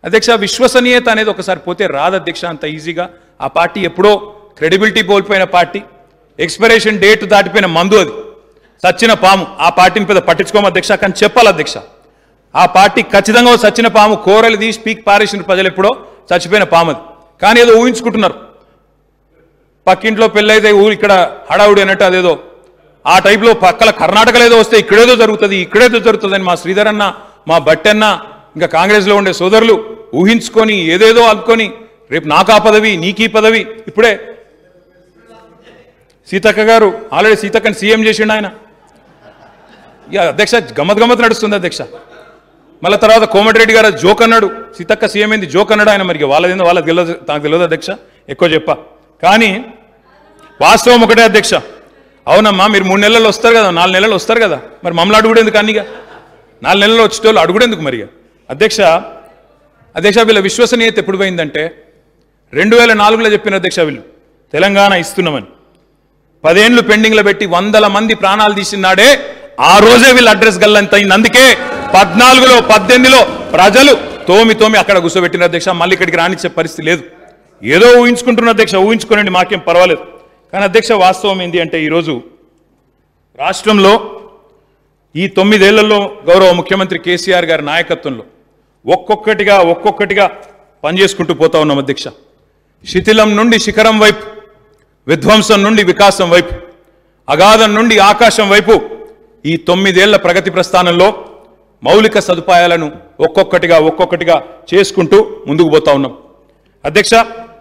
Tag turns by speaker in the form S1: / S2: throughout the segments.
S1: అధ్యక్ష విశ్వసనీయత అనేది ఒకసారి పోతే రాదు అధ్యక్ష అంత ఈజీగా ఆ పార్టీ ఎప్పుడో క్రెడిబిలిటీ కోల్పోయిన పార్టీ ఎక్స్పైరేషన్ డేట్ దాటిపోయిన మందు అది సచ్చిన పాము ఆ పార్టీని పెద్ద పట్టించుకోము అధ్యక్ష కానీ చెప్పాలి అధ్యక్ష ఆ పార్టీ ఖచ్చితంగా ఓ సచ్చిన పాము కోరలు తీసి పీక్ పారేసిన ప్రజలు ఎప్పుడో చచ్చిపోయిన పాము అది కానీ ఏదో ఊహించుకుంటున్నారు పక్కింట్లో పెళ్ళైతే ఊరు ఇక్కడ హడావుడి అన్నట్టు అదేదో ఆ టైప్లో పక్కల కర్ణాటకలో ఏదో వస్తే ఇక్కడేదో జరుగుతుంది ఇక్కడేదో జరుగుతుందని మా శ్రీధర్ అన్న మా బట్టన్న ఇంకా కాంగ్రెస్లో ఉండే సోదరులు ఊహించుకొని ఏదేదో అనుకొని రేపు నాకా పదవి నీకీ పదవి ఇప్పుడే సీతక్క గారు ఆల్రెడీ సీతక్కని సీఎం చేసిండు ఆయన ఇక అధ్యక్ష గమ్మత్ గమ్మత్ నడుస్తుంది అధ్యక్ష మళ్ళీ తర్వాత కోమటిరెడ్డి గారు జోక్ అన్నాడు సీతక్క సీఎం ఏంది జోక్ అన్నాడు ఆయన మరి ఇక వాళ్ళదేందో వాళ్ళకి తెలియదు నాకు తెలియదు అధ్యక్ష ఎక్కువ చెప్పా కానీ వాస్తవం ఒకటే అధ్యక్ష అవునమ్మా మీరు మూడు నెలలు వస్తారు కదా నాలుగు నెలలు వస్తారు కదా మరి మమ్మల్ని అడుగుడేందుకు అన్నిగా నాలుగు నెలలు వచ్చేటోళ్ళు అడుగుడేందుకు మరిగా అధ్యక్ష అధ్యక్ష వీళ్ళ విశ్వసనీయత ఎప్పుడు పోయిందంటే రెండు వేల నాలుగులో చెప్పిన అధ్యక్ష వీళ్ళు తెలంగాణ ఇస్తున్నామని పదేండ్లు పెండింగ్లో పెట్టి వందల మంది ప్రాణాలు తీసినాడే ఆ రోజే వీళ్ళు అడ్రస్ గల్లంత అయింది అందుకే పద్నాలుగులో పద్దెనిమిదిలో ప్రజలు తోమి తోమి అక్కడ కూర్చోబెట్టిన అధ్యక్ష మళ్ళీ ఇక్కడికి రానిచ్చే పరిస్థితి లేదు ఏదో ఊహించుకుంటున్న అధ్యక్ష ఊహించుకోనండి మాకేం పర్వాలేదు కానీ అధ్యక్ష వాస్తవం ఏంటి అంటే ఈరోజు రాష్ట్రంలో ఈ తొమ్మిదేళ్లలో గౌరవ ముఖ్యమంత్రి కేసీఆర్ గారి నాయకత్వంలో ఒక్కొక్కటిగా ఒక్కొక్కటిగా పనిచేసుకుంటూ పోతా ఉన్నాం అధ్యక్ష శిథిలం నుండి శిఖరం వైపు విధ్వంసం నుండి వికాసం వైపు అగాధం నుండి ఆకాశం వైపు ఈ తొమ్మిదేళ్ల ప్రగతి ప్రస్థానంలో మౌలిక సదుపాయాలను ఒక్కొక్కటిగా ఒక్కొక్కటిగా చేసుకుంటూ ముందుకు పోతా ఉన్నాం అధ్యక్ష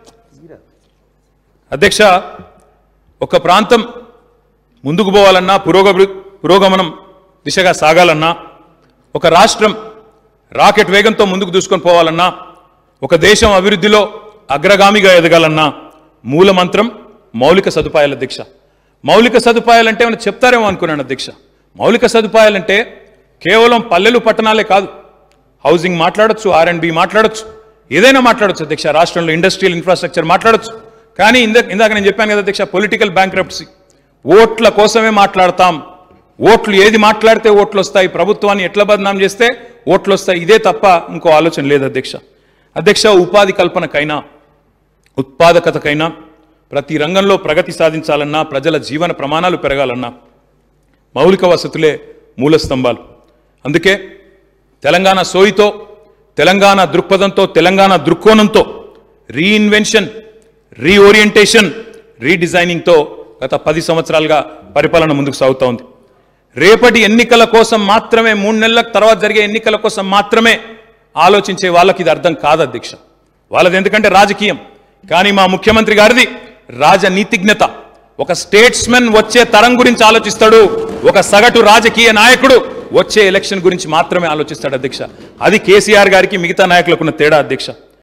S1: అధ్యక్ష ఒక ప్రాంతం ముందుకు పోవాలన్నా పురోగమి పురోగమనం దిశగా సాగాలన్నా ఒక రాష్ట్రం రాకెట్ వేగంతో ముందుకు దూసుకొని పోవాలన్నా ఒక దేశం అభివృద్ధిలో అగ్రగామిగా ఎదగాలన్నా మూల మంత్రం మౌలిక సదుపాయాల అధ్యక్ష మౌలిక సదుపాయాలంటే మనం చెప్తారేమో అనుకున్నాను అధ్యక్ష మౌలిక సదుపాయాలంటే కేవలం పల్లెలు పట్టణాలే కాదు హౌసింగ్ మాట్లాడొచ్చు ఆర్ అండ్ బి మాట్లాడొచ్చు ఏదైనా మాట్లాడొచ్చు అధ్యక్ష రాష్ట్రంలో ఇండస్ట్రియల్ ఇన్ఫ్రాస్ట్రక్చర్ మాట్లాడొచ్చు కానీ ఇందాక ఇందాక నేను చెప్పాను కదా అధ్యక్ష పొలిటికల్ బ్యాంక్రప్సీ ఓట్ల కోసమే మాట్లాడతాం ఓట్లు ఏది మాట్లాడితే ఓట్లు వస్తాయి ప్రభుత్వాన్ని ఎట్లా బదనాం చేస్తే ఓట్లు వస్తాయి ఇదే తప్ప ఇంకో ఆలోచన లేదు అధ్యక్ష అధ్యక్ష ఉపాధి కల్పనకైనా ఉత్పాదకతకైనా ప్రతి రంగంలో ప్రగతి సాధించాలన్నా ప్రజల జీవన ప్రమాణాలు పెరగాలన్నా మౌలిక వసతులే మూల స్తంభాలు అందుకే తెలంగాణ సోయితో తెలంగాణ దృక్పథంతో తెలంగాణ దృక్కోణంతో రీఇన్వెన్షన్ రీఓరియంటేషన్ రీడిజైనింగ్తో గత పది సంవత్సరాలుగా పరిపాలన ముందుకు సాగుతూ ఉంది రేపటి ఎన్నికల కోసం మాత్రమే మూడు నెలల తర్వాత జరిగే ఎన్నికల కోసం మాత్రమే ఆలోచించే వాళ్ళకి ఇది అర్థం కాదు అధ్యక్ష వాళ్ళది ఎందుకంటే రాజకీయం కానీ మా ముఖ్యమంత్రి గారిది రాజనీతిజ్ఞత ఒక స్టేట్స్మెన్ వచ్చే తరం గురించి ఆలోచిస్తాడు ఒక సగటు రాజకీయ నాయకుడు వచ్చే ఎలక్షన్ గురించి మాత్రమే ఆలోచిస్తాడు అధ్యక్ష అది కేసీఆర్ గారికి మిగతా నాయకులకు ఉన్న తేడా అధ్యక్ష